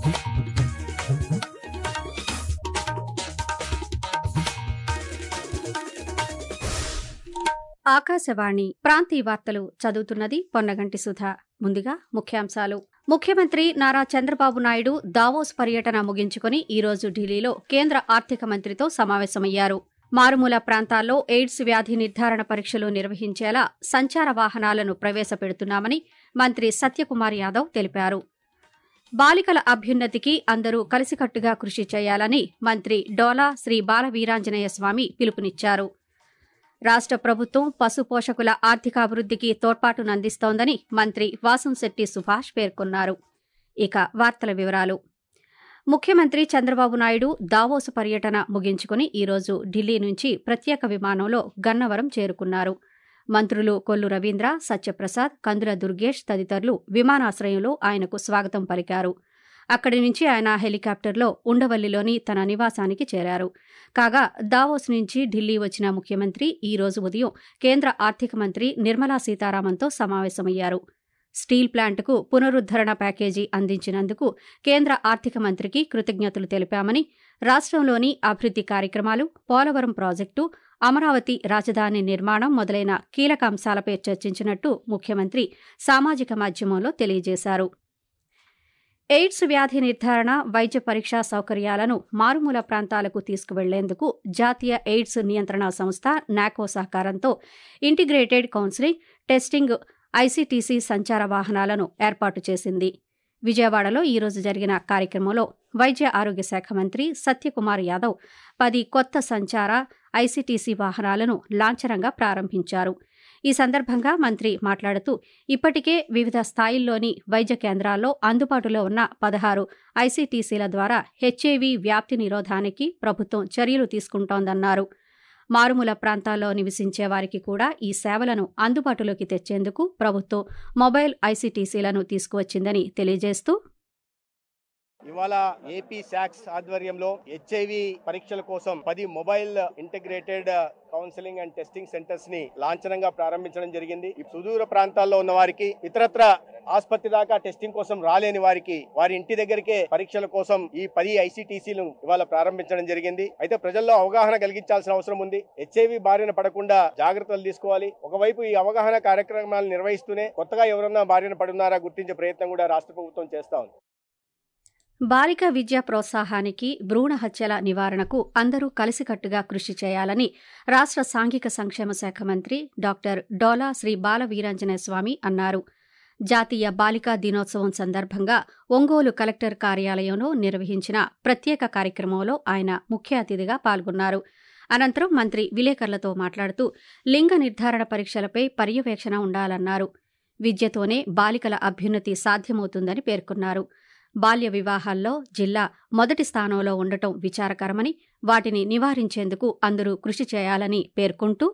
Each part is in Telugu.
ఆకాశవాణి ప్రాంతీయ వార్తలు చదువుతున్నది పొన్నగంటి సుధా ముందుగా ముఖ్యాంశాలు ముఖ్యమంత్రి నారా చంద్రబాబు నాయుడు దావోస్ పర్యటన ముగించుకుని ఈరోజు ఢిల్లీలో కేంద్ర ఆర్థిక మంత్రితో సమావేశమయ్యారు మారుమూల ప్రాంతాల్లో ఎయిడ్స్ వ్యాధి నిర్ధారణ పరీక్షలు నిర్వహించేలా సంచార వాహనాలను ప్రవేశపెడుతున్నామని మంత్రి సత్యకుమార్ యాదవ్ తెలిపారు బాలికల అభ్యున్నతికి అందరూ కలిసికట్టుగా కృషి చేయాలని మంత్రి డోలా శ్రీ బాలవీరాంజనేయ స్వామి పిలుపునిచ్చారు రాష్ట ప్రభుత్వం పశు పోషకుల ఆర్థికాభివృద్ధికి తోడ్పాటునందిస్తోందని మంత్రి వాసంశెట్టి సుభాష్ పేర్కొన్నారు ఇక వార్తల వివరాలు ముఖ్యమంత్రి చంద్రబాబు నాయుడు దావోసు పర్యటన ముగించుకుని ఈరోజు ఢిల్లీ నుంచి ప్రత్యేక విమానంలో గన్నవరం చేరుకున్నారు మంత్రులు కొల్లు రవీంద్ర సత్యప్రసాద్ కందుల దుర్గేష్ తదితరులు విమానాశ్రయంలో ఆయనకు స్వాగతం పలికారు అక్కడి నుంచి ఆయన హెలికాప్టర్లో ఉండవల్లిలోని తన నివాసానికి చేరారు కాగా దావోస్ నుంచి ఢిల్లీ వచ్చిన ముఖ్యమంత్రి ఈ రోజు ఉదయం కేంద్ర ఆర్థిక మంత్రి నిర్మలా సీతారామన్తో సమావేశమయ్యారు స్టీల్ ప్లాంట్కు పునరుద్దరణ ప్యాకేజీ అందించినందుకు కేంద్ర ఆర్థిక మంత్రికి కృతజ్ఞతలు తెలిపామని రాష్ట్రంలోని అభివృద్ది కార్యక్రమాలు పోలవరం ప్రాజెక్టు అమరావతి రాజధాని నిర్మాణం మొదలైన కీలక అంశాలపై చర్చించినట్టు ముఖ్యమంత్రి సామాజిక మాధ్యమంలో తెలియజేశారు ఎయిడ్స్ వ్యాధి నిర్ధారణ వైద్య పరీక్షా సౌకర్యాలను మారుమూల ప్రాంతాలకు తీసుకువెళ్లేందుకు జాతీయ ఎయిడ్స్ నియంత్రణ సంస్థ నాకో సహకారంతో ఇంటిగ్రేటెడ్ కౌన్సిలింగ్ టెస్టింగ్ ఐసీటీసీ సంచార వాహనాలను ఏర్పాటు చేసింది విజయవాడలో ఈ రోజు జరిగిన కార్యక్రమంలో వైద్య ఆరోగ్య శాఖ మంత్రి సత్యకుమార్ యాదవ్ పది కొత్త సంచార ఐసీటీసీ వాహనాలను లాంఛనంగా ప్రారంభించారు ఈ సందర్భంగా మంత్రి మాట్లాడుతూ ఇప్పటికే వివిధ స్థాయిల్లోని వైద్య కేంద్రాల్లో అందుబాటులో ఉన్న పదహారు ఐసీటీసీల ద్వారా హెచ్ఐవి వ్యాప్తి నిరోధానికి ప్రభుత్వం చర్యలు తీసుకుంటోందన్నారు మారుమూల ప్రాంతాల్లో నివసించే వారికి కూడా ఈ సేవలను అందుబాటులోకి తెచ్చేందుకు ప్రభుత్వం మొబైల్ ఐసీటీసీలను తీసుకువచ్చిందని తెలియజేస్తూ ఇవాళ ఏపీ శాక్స్ ఆధ్వర్యంలో హెచ్ఐవి పరీక్షల కోసం పది mobile integrated counselling and testing centres ని లాంఛనంగా ప్రారంభించడం జరిగింది ఈ సుదూర ప్రాంతాల్లో ఉన్న వారికి ఇతరత్ర ఆసుపత్రి దాకా టెస్టింగ్ కోసం రాలేని వారికి వారి ఇంటి దగ్గరికే పరీక్షల కోసం ఈ పది ఐసీటీసీలు ఇవాళ ప్రారంభించడం జరిగింది అయితే ప్రజల్లో అవగాహన కలిగించాల్సిన అవసరం ఉంది హెచ్ఐవి బారిన పడకుండా జాగ్రత్తలు తీసుకోవాలి ఒకవైపు ఈ అవగాహన కార్యక్రమాలు నిర్వహిస్తూనే కొత్తగా ఎవరన్నా బారిన పడున్నారా గుర్తించే ప్రయత్నం కూడా రాష్ట్ర ప్రభుత్వం చేస్తా ఉంది బాలిక విద్యా ప్రోత్సాహానికి భ్రూణ హత్యల నివారణకు అందరూ కలిసికట్టుగా కృషి చేయాలని రాష్ట్ర సాంఘిక సంక్షేమ శాఖ మంత్రి డాక్టర్ డోలా శ్రీ బాల వీరాంజనేయ స్వామి అన్నారు జాతీయ బాలికా దినోత్సవం సందర్భంగా ఒంగోలు కలెక్టర్ కార్యాలయంలో నిర్వహించిన ప్రత్యేక కార్యక్రమంలో ఆయన ముఖ్య అతిథిగా పాల్గొన్నారు అనంతరం మంత్రి విలేకరులతో మాట్లాడుతూ లింగ నిర్ధారణ పరీక్షలపై పర్యవేక్షణ ఉండాలన్నారు విద్యతోనే బాలికల అభ్యున్నతి సాధ్యమవుతుందని పేర్కొన్నారు బాల్య వివాహాల్లో జిల్లా మొదటి స్థానంలో ఉండటం విచారకరమని వాటిని నివారించేందుకు అందరూ కృషి చేయాలని పేర్కొంటూ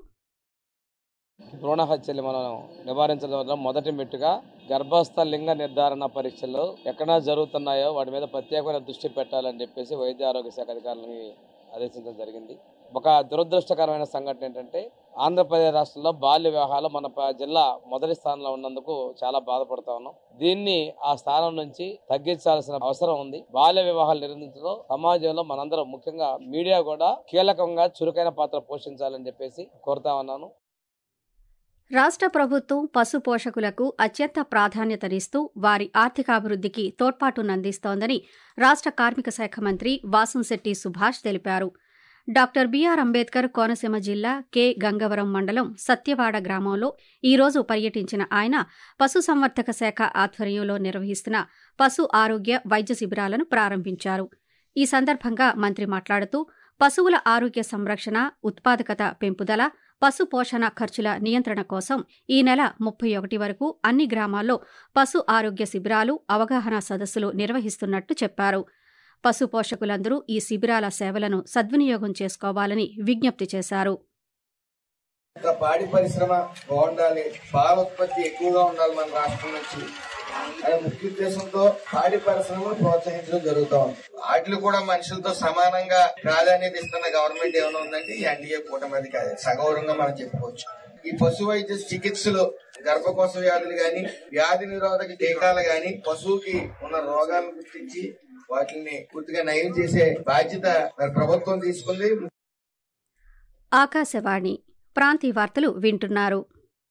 భ్రూణ హత్యలు మనం నివారించడం వల్ల మొదటి మెట్టుగా గర్భస్థ లింగ నిర్ధారణ పరీక్షలు ఎక్కడ జరుగుతున్నాయో వాటి మీద ప్రత్యేకమైన దృష్టి పెట్టాలని చెప్పేసి వైద్య ఆరోగ్య శాఖ అధికారులని ఆదేశించడం జరిగింది ఒక దురదృష్టకరమైన సంఘటన ఏంటంటే ఆంధ్రప్రదేశ్ రాష్ట్రంలో బాల్య వివాహాలు మన ప- జిల్లా మొదటి స్థానంలో ఉన్నందుకు చాలా బాధపడతా ఉన్నాం దీన్ని ఆ స్థానం నుంచి తగ్గించాల్సిన అవసరం ఉంది బాల్య వివాహాలు నిర్వహించడం సమాజంలో మనందరం ముఖ్యంగా మీడియా కూడా కీలకంగా చురుకైన పాత్ర పోషించాలని చెప్పేసి కోరుతా ఉన్నాను రాష్ట్ర ప్రభుత్వం పశు పోషకులకు అత్యంత ప్రాధాన్యతనిస్తూ వారి ఆర్థికాభివృద్ధికి తోడ్పాటునందిస్తోందని రాష్ట్ర కార్మిక శాఖ మంత్రి వాసంశెట్టి సుభాష్ తెలిపారు డాక్టర్ బీఆర్ అంబేద్కర్ కోనసీమ జిల్లా కె గంగవరం మండలం సత్యవాడ గ్రామంలో ఈ రోజు పర్యటించిన ఆయన పశుసంవర్ధక శాఖ ఆధ్వర్యంలో నిర్వహిస్తున్న పశు ఆరోగ్య వైద్య శిబిరాలను ప్రారంభించారు ఈ సందర్భంగా మంత్రి మాట్లాడుతూ పశువుల ఆరోగ్య సంరక్షణ ఉత్పాదకత పెంపుదల పశు పోషణ ఖర్చుల నియంత్రణ కోసం ఈ నెల ముప్పై ఒకటి వరకు అన్ని గ్రామాల్లో పశు ఆరోగ్య శిబిరాలు అవగాహన సదస్సులు నిర్వహిస్తున్నట్టు చెప్పారు పశు పోషకులందరూ ఈ శిబిరాల సేవలను సద్వినియోగం చేసుకోవాలని విజ్ఞప్తి చేశారు ఇంకా పాడి పరిశ్రమ బాగుండాలి పాల ఉత్పత్తి ఎక్కువగా ఉండాలి మన రాష్ట్రం నుంచి అనే ముఖ్య ఉద్దేశంతో పాడి పరిశ్రమను ప్రోత్సహించడం జరుగుతా ఉంది వాటిలో కూడా మనుషులతో సమానంగా ప్రాధాన్యత ఇస్తున్న గవర్నమెంట్ ఏమైనా ఉందంటే ఈ ఎన్డీఏ కూటమి అది కాదు సగౌరవంగా మనం చెప్పుకోవచ్చు ఈ పశు వైద్య చికిత్సలు గర్భకోశ వ్యాధులు గాని వ్యాధి నిరోధక టీకాలు గాని పశువుకి ఉన్న రోగాలను గుర్తించి వాటిని పూర్తిగా నయం చేసే బాధ్యత మరి ప్రభుత్వం తీసుకుంది ఆకాశవాణి ప్రాంతీయ వార్తలు వింటున్నారు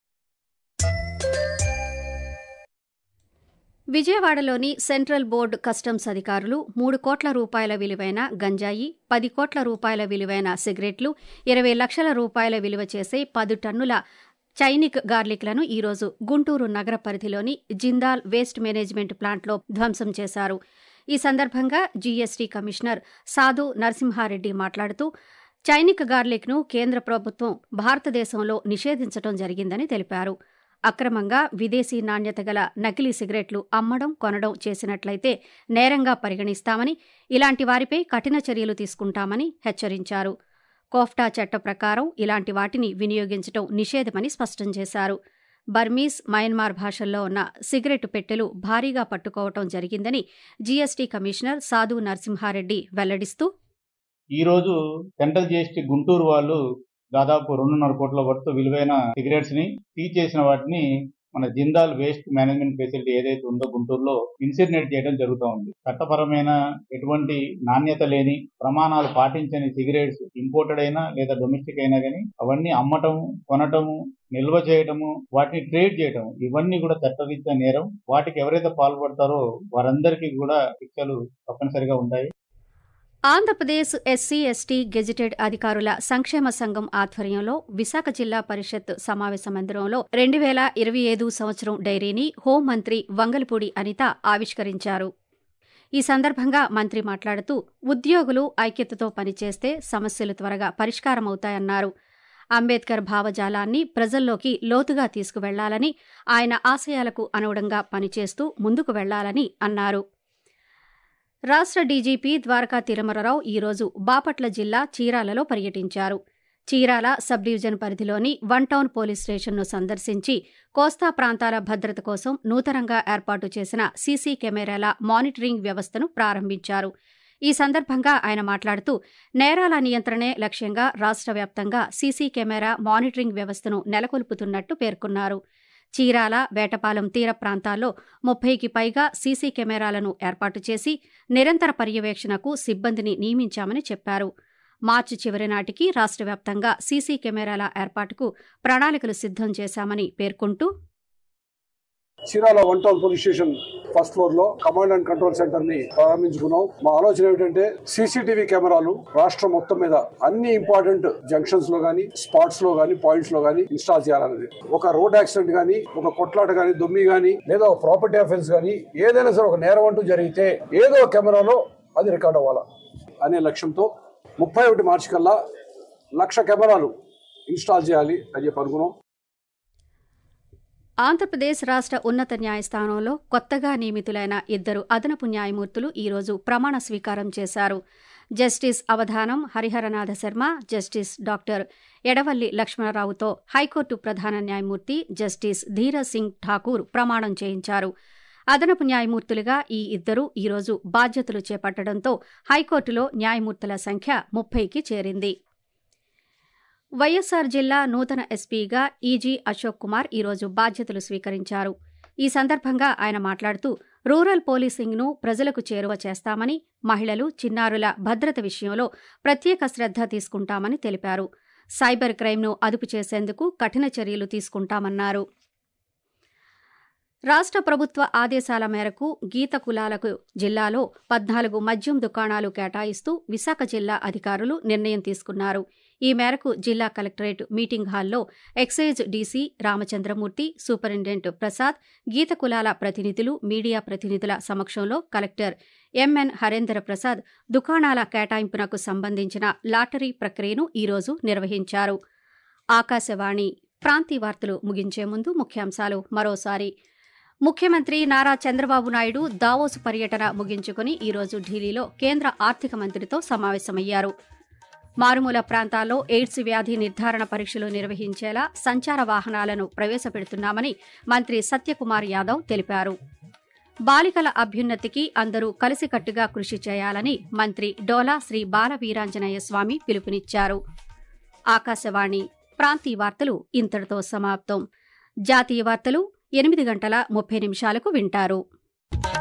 విజయవాడలోని సెంట్రల్ బోర్డు కస్టమ్స్ అధికారులు మూడు కోట్ల రూపాయల విలువైన గంజాయి పది కోట్ల రూపాయల విలువైన సిగరెట్లు ఇరవై లక్షల రూపాయల విలువ చేసే పది టన్నుల చైనిక్ గార్లిక్లను ఈరోజు గుంటూరు నగర పరిధిలోని జిందాల్ వేస్ట్ మేనేజ్మెంట్ ప్లాంట్లో ధ్వంసం చేశారు ఈ సందర్భంగా జీఎస్టీ కమిషనర్ సాధు నరసింహారెడ్డి మాట్లాడుతూ చైనిక్ గార్లిక్ను కేంద్ర ప్రభుత్వం భారతదేశంలో నిషేధించడం జరిగిందని తెలిపారు అక్రమంగా విదేశీ నాణ్యత గల నకిలీ సిగరెట్లు అమ్మడం కొనడం చేసినట్లయితే నేరంగా పరిగణిస్తామని ఇలాంటి వారిపై కఠిన చర్యలు తీసుకుంటామని హెచ్చరించారు కోఫ్టా చట్ట ప్రకారం ఇలాంటి వాటిని వినియోగించడం నిషేధమని స్పష్టం చేశారు బర్మీస్ మయన్మార్ భాషల్లో ఉన్న సిగరెట్ పెట్టెలు భారీగా పట్టుకోవటం జరిగిందని జీఎస్టీ కమిషనర్ సాధు నరసింహారెడ్డి వెల్లడిస్తూ ఈ రోజు సెంట్రల్ జిఎస్టీ గుంటూరు వాళ్ళు దాదాపు రెండున్నర కోట్ల వర్త్ విలువైన సిగరెట్స్ ని సీజ్ చేసిన వాటిని మన జిందాల్ వేస్ట్ మేనేజ్మెంట్ ఫెసిలిటీ ఏదైతే ఉందో గుంటూరులో ఇన్సిడినేట్ చేయడం జరుగుతూ ఉంది చట్టపరమైన ఎటువంటి నాణ్యత లేని ప్రమాణాలు పాటించని సిగరెట్స్ ఇంపోర్టెడ్ అయినా లేదా డొమెస్టిక్ అయినా కానీ అవన్నీ అమ్మటం కొనటము నిల్వ చేయటము వాటిని ట్రేడ్ చేయటం ఇవన్నీ కూడా చట్టరీత్యా నేరం వాటికి ఎవరైతే పాల్పడతారో వారందరికీ కూడా శిక్షలు తప్పనిసరిగా ఉంటాయి ఆంధ్రప్రదేశ్ ఎస్సీ ఎస్టీ గెజిటెడ్ అధికారుల సంక్షేమ సంఘం ఆధ్వర్యంలో విశాఖ జిల్లా పరిషత్ సమావేశ మందిరంలో రెండు వేల ఇరవై ఐదు సంవత్సరం డైరీని హోంమంత్రి వంగలపూడి అనిత ఆవిష్కరించారు ఈ సందర్భంగా మంత్రి మాట్లాడుతూ ఉద్యోగులు ఐక్యతతో పనిచేస్తే సమస్యలు త్వరగా పరిష్కారమవుతాయన్నారు అంబేద్కర్ భావజాలాన్ని ప్రజల్లోకి లోతుగా తీసుకువెళ్లాలని ఆయన ఆశయాలకు అనుగుణంగా పనిచేస్తూ ముందుకు వెళ్లాలని అన్నారు రాష్ట్ర డీజీపీ ద్వారకా తిరుమలరావు ఈరోజు బాపట్ల జిల్లా చీరాలలో పర్యటించారు చీరాల సబ్ డివిజన్ పరిధిలోని వన్ టౌన్ పోలీస్ స్టేషన్ను సందర్శించి కోస్తా ప్రాంతాల భద్రత కోసం నూతనంగా ఏర్పాటు చేసిన సీసీ కెమెరాల మానిటరింగ్ వ్యవస్థను ప్రారంభించారు ఈ సందర్భంగా ఆయన మాట్లాడుతూ నేరాల నియంత్రణే లక్ష్యంగా రాష్ట్ర వ్యాప్తంగా సీసీ కెమెరా మానిటరింగ్ వ్యవస్థను నెలకొల్పుతున్నట్టు పేర్కొన్నారు చీరాల వేటపాలెం తీర ప్రాంతాల్లో ముప్పైకి పైగా సీసీ కెమెరాలను ఏర్పాటు చేసి నిరంతర పర్యవేక్షణకు సిబ్బందిని నియమించామని చెప్పారు మార్చి చివరి నాటికి రాష్ట్ర వ్యాప్తంగా సీసీ కెమెరాల ఏర్పాటుకు ప్రణాళికలు సిద్దం చేశామని పేర్కొంటూ Chirala one town police station first floor లో కమాండ్ అండ్ కంట్రోల్ సెంటర్ ని ప్రారంభించుకున్నాం మా ఆలోచన ఏమిటంటే సీసీటీవీ కెమెరాలు రాష్ట్రం మొత్తం మీద అన్ని ఇంపార్టెంట్ జంక్షన్స్ లో గానీ స్పాట్స్ లో గానీ పాయింట్స్ లో గానీ ఇన్స్టాల్ చేయాలనేది ఒక రోడ్ యాక్సిడెంట్ గానీ ఒక కొట్లాట గానీ దొమ్మి గానీ లేదా ఒక ప్రాపర్టీ అఫెన్స్ గానీ ఏదైనా సరే ఒక నేరం అంటూ జరిగితే ఏదో కెమెరాలో అది రికార్డ్ అవ్వాలా అనే లక్ష్యంతో ముప్పై ఒకటి మార్చి కల్లా లక్ష కెమెరాలు ఇన్స్టాల్ చేయాలి అని చెప్పి అనుకున్నాం ఆంధ్రప్రదేశ్ రాష్ట్ర ఉన్నత న్యాయస్థానంలో కొత్తగా నియమితులైన ఇద్దరు అదనపు న్యాయమూర్తులు ఈరోజు ప్రమాణ స్వీకారం చేశారు justice Avadhanam Hariharanatha Sarma justice doctor Edavalli లక్ష్మణరావుతో హైకోర్టు ప్రధాన న్యాయమూర్తి జస్టిస్ ధీరజ్ సింగ్ ఠాకూర్ ప్రమాణం చేయించారు అదనపు న్యాయమూర్తులుగా ఈ ఇద్దరు ఈరోజు బాధ్యతలు చేపట్టడంతో హైకోర్టులో న్యాయమూర్తుల సంఖ్య ముప్పైకి చేరింది వైఎస్సార్ జిల్లా నూతన ఎస్పీగా ఈజీ అశోక్ కుమార్ ఈరోజు బాధ్యతలు స్వీకరించారు ఈ సందర్భంగా ఆయన మాట్లాడుతూ రూరల్ పోలీసింగ్ను ప్రజలకు చేరువ చేస్తామని మహిళలు చిన్నారుల భద్రత విషయంలో ప్రత్యేక శ్రద్ధ తీసుకుంటామని తెలిపారు సైబర్ క్రైమ్ను అదుపు చేసేందుకు కఠిన చర్యలు తీసుకుంటామన్నారు రాష్ట్ర ప్రభుత్వ ఆదేశాల మేరకు గీత కులాలకు జిల్లాలో పద్నాలుగు మద్యం దుకాణాలు కేటాయిస్తూ విశాఖ జిల్లా అధికారులు నిర్ణయం తీసుకున్నారు ఈ మేరకు జిల్లా కలెక్టరేట్ మీటింగ్ హాల్లో excise DC Ramachandramurthy superintendent Prasad గీత కులాల ప్రతినిధులు మీడియా ప్రతినిధుల సమక్షంలో కలెక్టర్ ఎంఎన్ హరేందర్ ప్రసాద్ దుకాణాల కేటాయింపునకు సంబంధించిన లాటరీ ప్రక్రియను ఈరోజు నిర్వహించారు ఆకాశవాణి ప్రాంతీయ వార్తలు ముగించే ముందు ముఖ్యాంశాలు మరోసారి ముఖ్యమంత్రి నారా చంద్రబాబు నాయుడు దావోసు పర్యటన ముగించుకుని ఈరోజు ఢిల్లీలో కేంద్ర ఆర్థిక మంత్రితో సమావేశమయ్యారు మారుమూల ప్రాంతాల్లో ఎయిడ్స్ వ్యాధి నిర్ధారణ పరీక్షలు నిర్వహించేలా సంచార వాహనాలను ప్రవేశపెడుతున్నామని మంత్రి సత్యకుమార్ యాదవ్ తెలిపారు బాలికల అభ్యున్నతికి అందరూ కలిసికట్టుగా కృషి చేయాలని మంత్రి డోలా శ్రీ బాలవీరాంజనేయ స్వామి పిలుపునిచ్చారు ఆకాశవాణి ప్రాంతీయ వార్తలు ఇంతటితో సమాప్తం జాతీయ వార్తలు ఎనిమిది గంటల ముప్పై నిమిషాలకు వింటారు